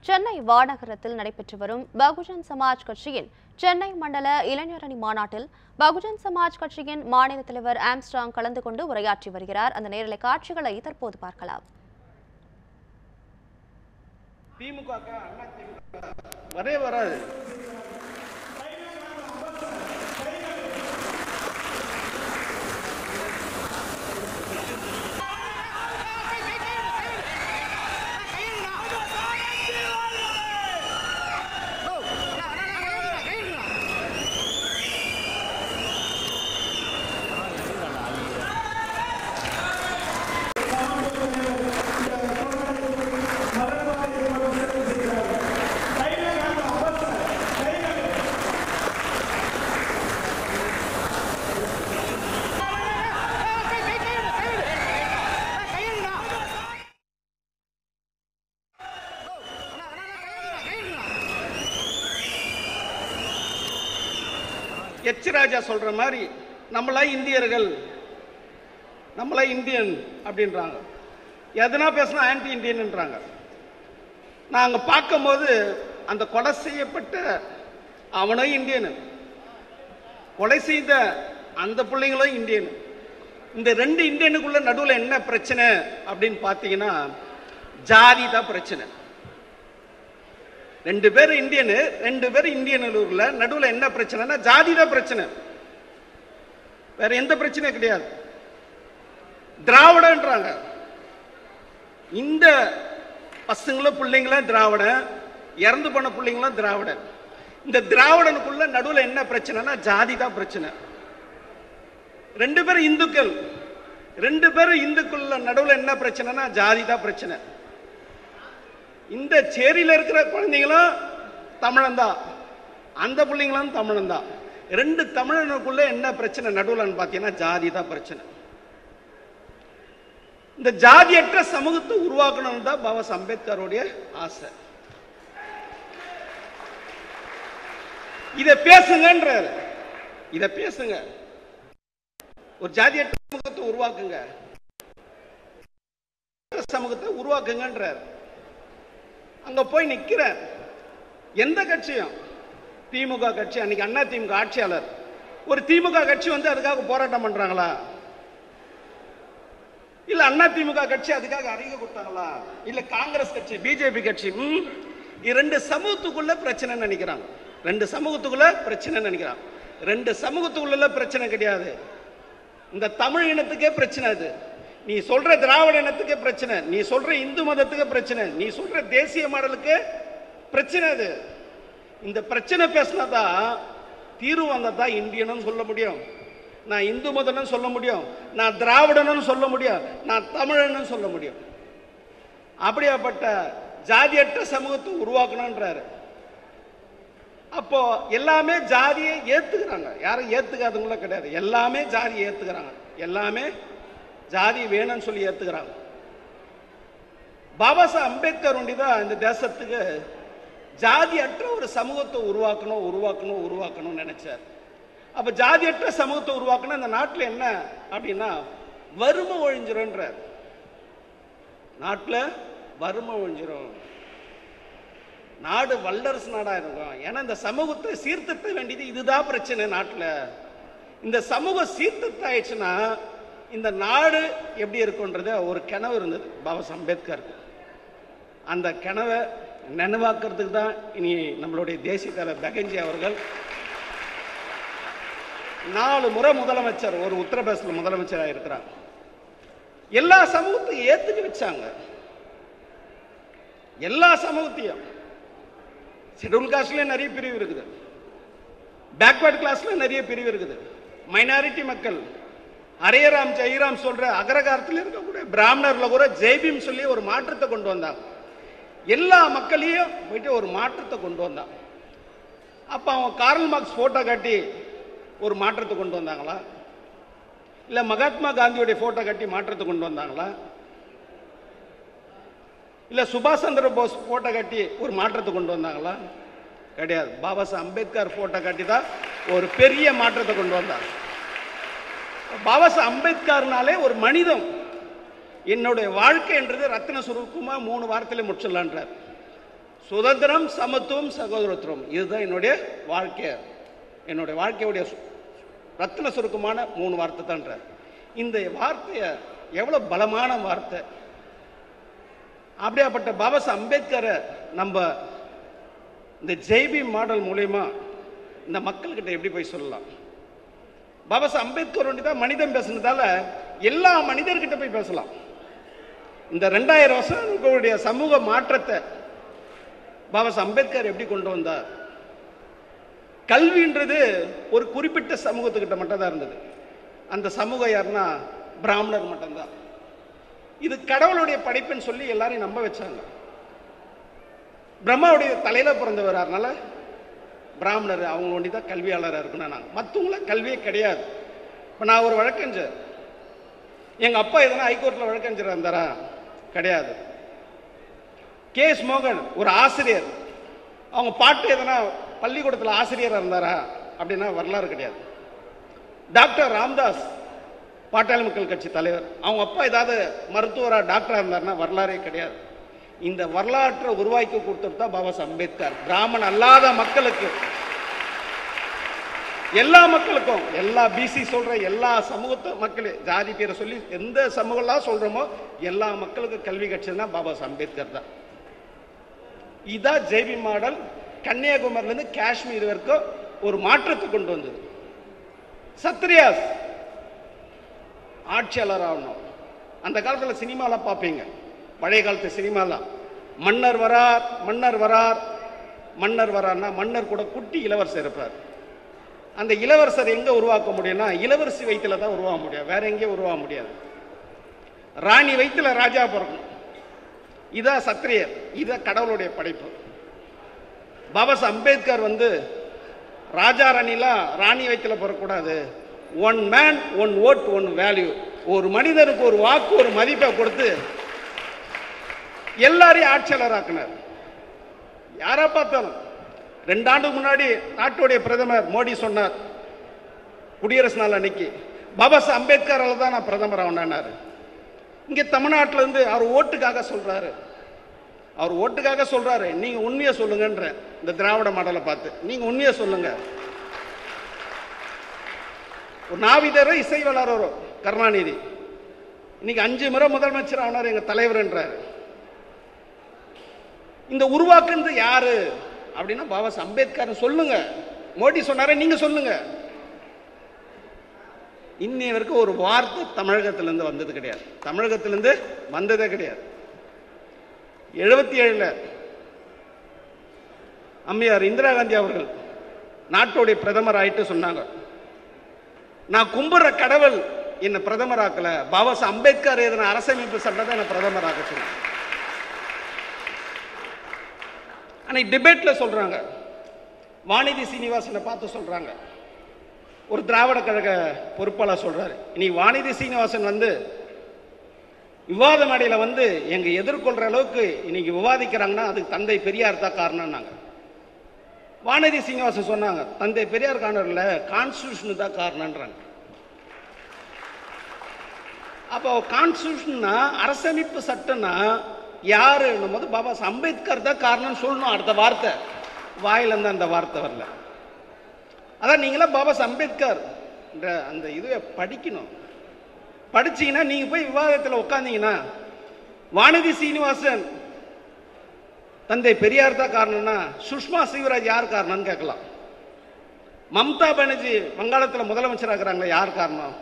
சென்னை வானகரத்தில் நடைபெற்று வரும் பகுஜன் சமாஜ் கட்சியின் சென்னை மண்டல இளைஞரணி மாநாட்டில் பகுஜன் சமாஜ் கட்சியின் மாநில தலைவர் ஆம்ஸ்ட்ராங் கலந்து கொண்டு உரையாற்றி வருகிறார் அந்த நேரலை காட்சிகளை தற்போது பார்க்கலாம் திமுக அண்ணா திமுக வரவே வராது எச் ராஜா சொல்ற மாதிரி நம்மளா இந்தியர்கள் நம்மளா இந்தியன் அப்படின்றாங்க எதனா பேசினா ஆன்டி இந்தியன்ன்றாங்க நான் அங்க பார்க்கும்போது அந்த கொலை செய்யப்பட்ட அவனும் இந்தியனு கொலை செய்த அந்த பிள்ளைங்களும் இந்தியன் இந்த ரெண்டு இந்தியனுக்குள்ள நடுவுல என்ன பிரச்சனை அப்படின்னு பார்த்தீங்கன்னா ஜாதி தான் பிரச்சனை ரெண்டு பேர் இந்தியனு ரெண்டு பேர் இந்தியனூர்ல நடுவுல என்ன பிரச்சனைனா ஜாதி தான் பிரச்சனை வேற எந்த பிரச்சனையும் கிடையாது திராவிடன்றாங்க இந்த பசங்களும் பிள்ளைங்களும் திராவிடன் இறந்து போன பிள்ளைங்களும் திராவிடன் இந்த திராவிடனுக்குள்ள நடுவுல என்ன பிரச்சனைனா ஜாதி தான் பிரச்சனை ரெண்டு பேரும் இந்துக்கள் ரெண்டு பேரும் இந்துக்குள்ள நடுவுல என்ன பிரச்சனைனா ஜாதி தான் பிரச்சனை இந்த சேரியில இருக்கிற குழந்தைங்களும் தமிழன் தான் அந்த பிள்ளைங்களும் தமிழன் தான் ரெண்டு தமிழனுக்குள்ள என்ன பிரச்சனை நடுவுலன்னு பார்த்தீங்கன்னா ஜாதி தான் பிரச்சனை இந்த ஜாதியற்ற சமூகத்தை உருவாக்கணும் தான் பாபா அம்பேத்கருடைய ஆசை இத பேசுங்கன்றார் இத பேசுங்க ஒரு ஜாதியற்ற சமூகத்தை உருவாக்குங்க சமூகத்தை உருவாக்குங்கன்றார் அங்க போய் நிக்கிறேன் எந்த கட்சியும் திமுக கட்சி அன்னைக்கு அண்ணா திமுக ஆட்சியாளர் ஒரு திமுக கட்சி வந்து அதுக்காக போராட்டம் பண்றாங்களா இல்ல அண்ணா திமுக கட்சி அதுக்காக அறிக்கை கொடுத்தாங்களா இல்ல காங்கிரஸ் கட்சி பிஜேபி கட்சி ம், இது ரெண்டு சமூகத்துக்குள்ள பிரச்சனை நினைக்கிறாங்க ரெண்டு சமூகத்துக்குள்ள பிரச்சனை நினைக்கிறாங்க ரெண்டு சமூகத்துக்குள்ள பிரச்சனை கிடையாது இந்த தமிழ் இனத்துக்கே பிரச்சனை அது நீ சொல்ற திராவிட இனத்துக்கே பிரச்சனை நீ சொல்ற இந்து மதத்துக்கு பிரச்சனை நீ சொல்ற தேசிய மாடலுக்கு பிரச்சனை அது இந்த பிரச்சனை பேசினாதான் தீர்வு வந்தாதான் இந்தியனும் சொல்ல முடியும் நான் இந்து மதனும் சொல்ல முடியும் நான் திராவிடனும் சொல்ல முடியும் நான் தமிழனும் சொல்ல முடியும் அப்படியாப்பட்ட ஜாதியற்ற சமூகத்தை உருவாக்கணும்ன்றாரு அப்போ எல்லாமே ஜாதியை ஏத்துக்கிறாங்க யாரும் ஏத்துக்காதவங்கள கிடையாது எல்லாமே ஜாதியை ஏத்துக்கிறாங்க எல்லாமே ஜாதி வேணும்னு சொல்லி ஏத்துக்கிறாங்க பாபா சாஹ் அம்பேத்கர் ஒண்டி தான் இந்த தேசத்துக்கு ஜாதியற்ற ஒரு சமூகத்தை உருவாக்கணும் உருவாக்கணும் உருவாக்கணும்னு நினைச்சார் அப்ப ஜாதியற்ற சமூகத்தை உருவாக்கணும் இந்த நாட்டுல என்ன அப்படின்னா வறுமை ஒழிஞ்சிரும்ன்றார் நாட்டுல வறுமை ஒழிஞ்சிரும் நாடு வல்லரசு நாடா இருக்கும் ஏன்னா இந்த சமூகத்தை சீர்திருத்த வேண்டியது இதுதான் பிரச்சனை நாட்டுல இந்த சமூகம் சீர்திருத்தம் ஆயிடுச்சுன்னா இந்த நாடு எப்படி இருக்கும்ன்றது ஒரு கனவு இருந்தது பாபா சாஹ் அம்பேத்கருக்கு அந்த கனவை நினைவாக்குறதுக்கு தான் இனி நம்மளுடைய தேசிய தலைவர் பெகஞ்சி அவர்கள் நாலு முறை முதலமைச்சர் ஒரு உத்தரப்பிரதேசத்தில் முதலமைச்சராக இருக்கிறார் எல்லா சமூகத்தையும் ஏத்துக்க வச்சாங்க எல்லா சமூகத்தையும் ஷெட்யூல் காஸ்ட்ல நிறைய பிரிவு இருக்குது பேக்வர்ட் கிளாஸ்ல நிறைய பிரிவு இருக்குது மைனாரிட்டி மக்கள் ஹரேராம் ஜெயராம் சொல்ற அகரகாரத்தில் இருக்கக்கூடிய பிராமணர்ல கூட ஜெய்பீம் சொல்லி ஒரு மாற்றத்தை கொண்டு வந்தாங்க எல்லா மக்களையும் போயிட்டு ஒரு மாற்றத்தை கொண்டு வந்தான் அப்ப அவன் கார்ல் மார்க்ஸ் போட்டோ காட்டி ஒரு மாற்றத்தை கொண்டு வந்தாங்களா இல்ல மகாத்மா காந்தியுடைய போட்டோ காட்டி மாற்றத்தை கொண்டு வந்தாங்களா இல்ல சுபாஷ் சந்திர போஸ் போட்டோ காட்டி ஒரு மாற்றத்தை கொண்டு வந்தாங்களா கிடையாது பாபா சாஹ் அம்பேத்கர் போட்டோ காட்டி தான் ஒரு பெரிய மாற்றத்தை கொண்டு வந்தார் பாபா சாஹ் அம்பேத்கர்னாலே ஒரு மனிதம் என்னுடைய வாழ்க்கைன்றது ரத்தின சுருக்கமா மூணு வாரத்தில் முடிச்சிடலான்றார் சுதந்திரம் சமத்துவம் சகோதரத்துவம் இதுதான் என்னுடைய வாழ்க்கை என்னுடைய வாழ்க்கையுடைய சு- ரத்தின சுருக்கமான மூணு வார்த்தை தான்ற இந்த வார்த்தையை எவ்வளவு பலமான வார்த்தை அப்படியாப்பட்ட பாபா சாஹ் அம்பேத்கரை நம்ம இந்த ஜெய்பி மாடல் மூலயமா இந்த மக்கள்கிட்ட எப்படி போய் சொல்லலாம் பாபா சாஹ் அம்பேத்கர் ஒண்டி தான் மனிதன் பேசுனதால எல்லா மனிதர்கிட்ட போய் பேசலாம் இந்த ரெண்டாயிரம் வருஷங்களுடைய சமூக மாற்றத்தை பாபா சாஹ் அம்பேத்கர் எப்படி கொண்டு வந்தார் கல்வின்றது ஒரு குறிப்பிட்ட சமூகத்துக்கிட்ட மட்டும் தான் இருந்தது அந்த சமூகம் யாருன்னா பிராமணர் மட்டும்தான் இது கடவுளுடைய படைப்புன்னு சொல்லி எல்லாரையும் நம்ப வச்சாங்க பிரம்மாவுடைய தலையில பிறந்தவர் அதனால பிராமணர் அவங்க ஒண்டி தான் கல்வியாளராக இருக்கணும் நாங்கள் மற்றவங்களாம் கல்வியே கிடையாது இப்போ நான் ஒரு வழக்கறிஞர் எங்க அப்பா எதனா ஹைகோர்ட்ல வழக்கறிஞர் இருந்தாரா கிடையாது கே எஸ் மோகன் ஒரு ஆசிரியர் அவங்க பாட்டு எதனா பள்ளிக்கூடத்தில் ஆசிரியராக இருந்தாரா அப்படின்னா வரலாறு கிடையாது டாக்டர் ராம்தாஸ் பாட்டாளி மக்கள் கட்சி தலைவர் அவங்க அப்பா ஏதாவது மருத்துவரா டாக்டரா இருந்தாருன்னா வரலாறே கிடையாது இந்த வரலாற்றை உருவாக்கி கொடுத்தது தான் பாபா சாஹ் அம்பேத்கர் பிராமணன் அல்லாத மக்களுக்கு எல்லா மக்களுக்கும் எல்லா பிசி சொல்ற எல்லா சமூகத்து மக்கள் ஜாதி பேரை சொல்லி எந்த சமூகம்லாம் சொல்றோமோ எல்லா மக்களுக்கும் கல்வி கட்சின்னா பாபா சாஹ் அம்பேத்கர் தான் இதான் ஜேபி மாடல் கன்னியாகுமரியில இருந்து காஷ்மீர் வரைக்கும் ஒரு மாற்றத்தை கொண்டு வந்தது சத்ரியாஸ் ஆட்சியாளர் ஆகணும் அந்த காலத்துல சினிமாலாம் பார்ப்பீங்க பழைய காலத்து சினிமாலாம் மன்னர் வரார் மன்னர் வரார் மன்னர் வரார்னா மன்னர் கூட குட்டி இளவரசர் இருப்பார் அந்த இளவரசர் எங்க உருவாக்க முடியும்னா இளவரசி வயித்துல தான் உருவாக முடியும் வேற எங்கேயும் உருவாக முடியாது ராணி வயித்துல ராஜா பிறக்கணும் இதான் சத்திரியர் இதான் கடவுளுடைய படைப்பு பாபா சாஹ் அம்பேத்கர் வந்து ராஜா ராணிலாம் ராணி வயித்துல பிறக்கக்கூடாது one man one vote one value ஒரு மனிதனுக்கு ஒரு வாக்கு ஒரு மதிப்பை கொடுத்து எல்லாரையும் ஆட்சியாளராக்குனார் யாரா பார்த்தாலும் ரெண்டு ஆண்டுக்கு முன்னாடி நாட்டுடைய பிரதமர் மோடி சொன்னார் குடியரசு நாள் அன்னைக்கு பாபா சாஹ் அம்பேத்கரால தான் நான் பிரதமர் ஆனாரு இங்க தமிழ்நாட்டுல இருந்து அவர் ஓட்டுக்காக சொல்றாரு அவர் ஓட்டுக்காக சொல்றாரு நீங்க உண்மையை சொல்லுங்கன்ற இந்த திராவிட மாடலை பார்த்து நீங்க உண்மையை சொல்லுங்க ஒரு நாவிதரோ இசை வளரோ கருணாநிதி இன்னைக்கு அஞ்சு முறை முதலமைச்சர் ஆனார் எங்க தலைவர்ன்றாரு இந்த உருவாக்குனது யாரு அப்படின்னா பாபா சாஹ் அம்பேத்கர் சொல்லுங்க மோடி சொன்னாரே நீங்க சொல்லுங்க இன்னைய வரைக்கும் ஒரு வார்த்தை தமிழகத்திலிருந்து வந்தது கிடையாது தமிழகத்திலிருந்து வந்ததே கிடையாது எழுபத்தி ஏழுல அம்மையார் இந்திரா காந்தி அவர்கள் நாட்டுடைய பிரதமர் ஆயிட்டு சொன்னாங்க நான் கும்புற கடவுள் என்ன பிரதமர் ஆக்கல பாபா சாஹ் அம்பேத்கர் எதன அரசமைப்பு சட்டத்தை என்ன பிரதமர் ஆக்க சொன்னாங்க அன்னைக்கு டிபேட்ல சொல்றாங்க வானதி சீனிவாசனை பார்த்து சொல்றாங்க ஒரு திராவிட கழக பொறுப்பாளர் சொல்றாரு இன்னைக்கு வானதி சீனிவாசன் வந்து விவாத மேடையில வந்து எங்க எதிர்கொள்ற அளவுக்கு இன்னைக்கு விவாதிக்கிறாங்கன்னா அதுக்கு தந்தை பெரியார் தான் காரணம்னாங்க வானதி சீனிவாசன் சொன்னாங்க தந்தை பெரியார் காரணம் இல்ல கான்ஸ்டியூஷன் தான் காரணம்ன்றாங்க அப்போ கான்ஸ்டியூஷன்னா அரசமைப்பு சட்டம்னா யாருன்னும் போது பாபா சாஹ் அம்பேத்கர் தான் காரணம்னு சொல்லணும் அடுத்த வார்த்தை வாயில இருந்து அந்த வார்த்தை வரல அதான் நீங்களாம் பாபா சாஹ் அம்பேத்கர் என்ற அந்த இதுவை படிக்கணும் படிச்சீங்கன்னா நீங்க போய் விவாதத்தில் உட்காந்தீங்கன்னா வானதி சீனிவாசன் தந்தை பெரியார் தான் காரணம்னா சுஷ்மா சிவராஜ் யார் காரணம்னு கேட்கலாம் மம்தா பானர்ஜி வங்காளத்தில் முதலமைச்சர் ஆகிறாங்களே யார் காரணம்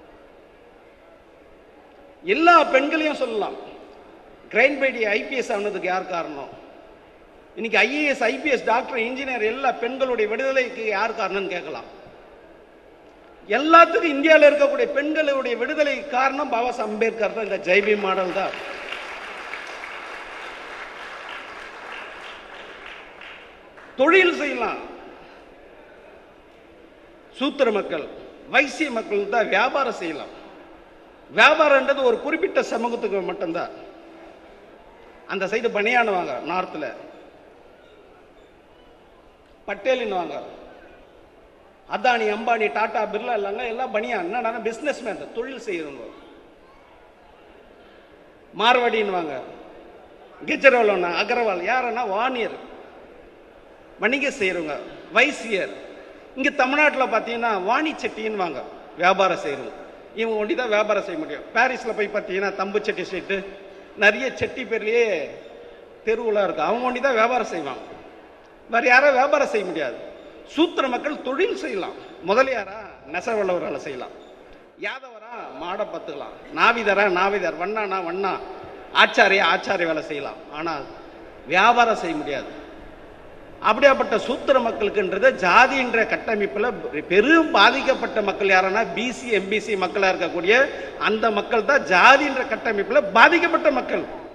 எல்லா பெண்களையும் சொல்லலாம் கிரைன் பேடி ஐபிஎஸ் ஆனதுக்கு யார் காரணம் இன்னைக்கு ஐஏஎஸ் ஐபிஎஸ் டாக்டர் இன்ஜினியர் எல்லா பெண்களுடைய விடுதலைக்கு யார் காரணம்னு கேட்கலாம் எல்லாத்துக்கும் இந்தியாவில் இருக்கக்கூடிய பெண்களுடைய விடுதலைக்கு காரணம் பாபா சாஹ் அம்பேத்கர் தான் இந்த ஜெய்பி மாடல் தான் தொழில் செய்யலாம் சூத்திர மக்கள் வைசிய மக்கள் தான் வியாபாரம் செய்யலாம் வியாபாரம்ன்றது ஒரு குறிப்பிட்ட சமூகத்துக்கு மட்டும்தான் அந்த சைடு பனியானுவாங்க நார்த்தில் பட்டேலின்னுவாங்க அதானி அம்பானி டாடா பிர்லா இல்லைங்க எல்லாம் பனியான் என்னடா பிஸ்னஸ் மேன் தொழில் செய்யறவங்க மார்வாடின்னுவாங்க கெஜ்ரோலோனா அகர்வால் யாருன்னா வாணியர் வணிக செய்கிறவங்க வைசியர் இங்கே தமிழ்நாட்டில் பார்த்தீங்கன்னா வாணி செட்டின்னு வாங்க வியாபாரம் செய்கிறவங்க இவங்க ஒண்டி தான் வியாபாரம் செய்ய முடியும் பாரிஸில் போய் பார்த்தீங்கன்னா தம்பு செட்டி ஸ்ட்ரீட்டு நிறைய செட்டி பேர்லேயே தெருவுலாம் இருக்கும் அவங்க ஒண்டி தான் வியாபாரம் செய்வாங்க வேற யாரும் வியாபாரம் செய்ய முடியாது சூத்திர மக்கள் தொழில் செய்யலாம் முதலியாரா நெசவளவர் வேலை செய்யலாம் யாதவரா மாடை பத்துக்கலாம் நாவிதரா நாவிதர் வண்ணானா வண்ணா ஆச்சாரியா ஆச்சாரிய வேலை செய்யலாம் ஆனால் வியாபாரம் செய்ய முடியாது அப்படியாப்பட்ட சூத்திர மக்களுக்குன்றது ஜாதின்ற கட்டமைப்பில் பெரும் பாதிக்கப்பட்ட மக்கள் யாருன்னா பிசி எம்பிசி மக்களாக இருக்கக்கூடிய அந்த மக்கள் தான் ஜாதின்ற கட்டமைப்பில் பாதிக்கப்பட்ட மக்கள்